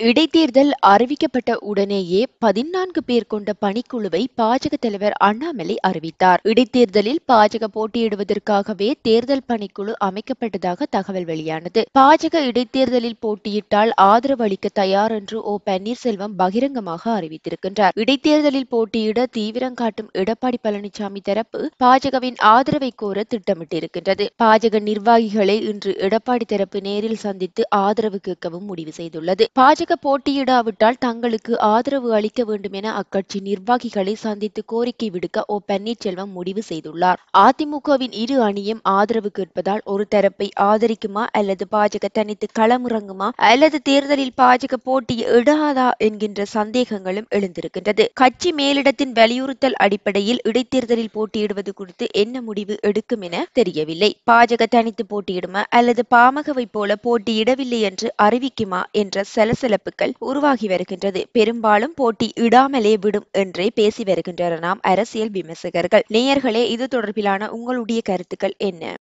இடைத்தேர்தல் அறிவிக்கப்பட்ட உடனேயே பதினான்கு பேர் கொண்ட பணிக்குழுவை பாஜக தலைவர் அண்ணாமலை அறிவித்தார் இடைத்தேர்தலில் பாஜக போட்டியிடுவதற்காகவே தேர்தல் பணிக்குழு அமைக்கப்பட்டதாக தகவல் வெளியானது பாஜக இடைத்தேர்தலில் போட்டியிட்டால் ஆதரவு அளிக்க தயார் என்று ஓ பன்னீர்செல்வம் பகிரங்கமாக அறிவித்திருக்கின்றார் இடைத்தேர்தலில் போட்டியிட தீவிரம் காட்டும் எடப்பாடி பழனிசாமி தரப்பு பாஜகவின் ஆதரவை கோர திட்டமிட்டிருக்கின்றது பாஜக நிர்வாகிகளை இன்று எடப்பாடி தரப்பு நேரில் சந்தித்து ஆதரவு கேட்கவும் முடிவு செய்துள்ளது பாஜக போட்டியிடாவிட்டால் தங்களுக்கு ஆதரவு அளிக்க வேண்டும் என அக்கட்சி நிர்வாகிகளை சந்தித்து கோரிக்கை விடுக்க ஓ பன்னீர்செல்வம் முடிவு செய்துள்ளார் அதிமுகவின் இரு அணியும் ஆதரவு கேட்பதால் ஒரு தரப்பை ஆதரிக்குமா அல்லது பாஜக தனித்து களமிறங்குமா அல்லது தேர்தலில் பாஜக போட்டியிடாதா என்கின்ற சந்தேகங்களும் எழுந்திருக்கின்றது கட்சி மேலிடத்தின் வலியுறுத்தல் அடிப்படையில் இடைத்தேர்தலில் போட்டியிடுவது குறித்து என்ன முடிவு எடுக்கும் என தெரியவில்லை பாஜக தனித்து போட்டியிடுமா அல்லது பாமகவை போல போட்டியிடவில்லை என்று அறிவிக்குமா என்ற சலசலப்புகள் உருவாகி வருகின்றது பெரும்பாலும் போட்டி இடாமலே விடும் என்றே பேசி வருகின்றனர் நாம் அரசியல் விமர்சகர்கள் நேயர்களே இது தொடர்பிலான உங்களுடைய கருத்துக்கள் என்ன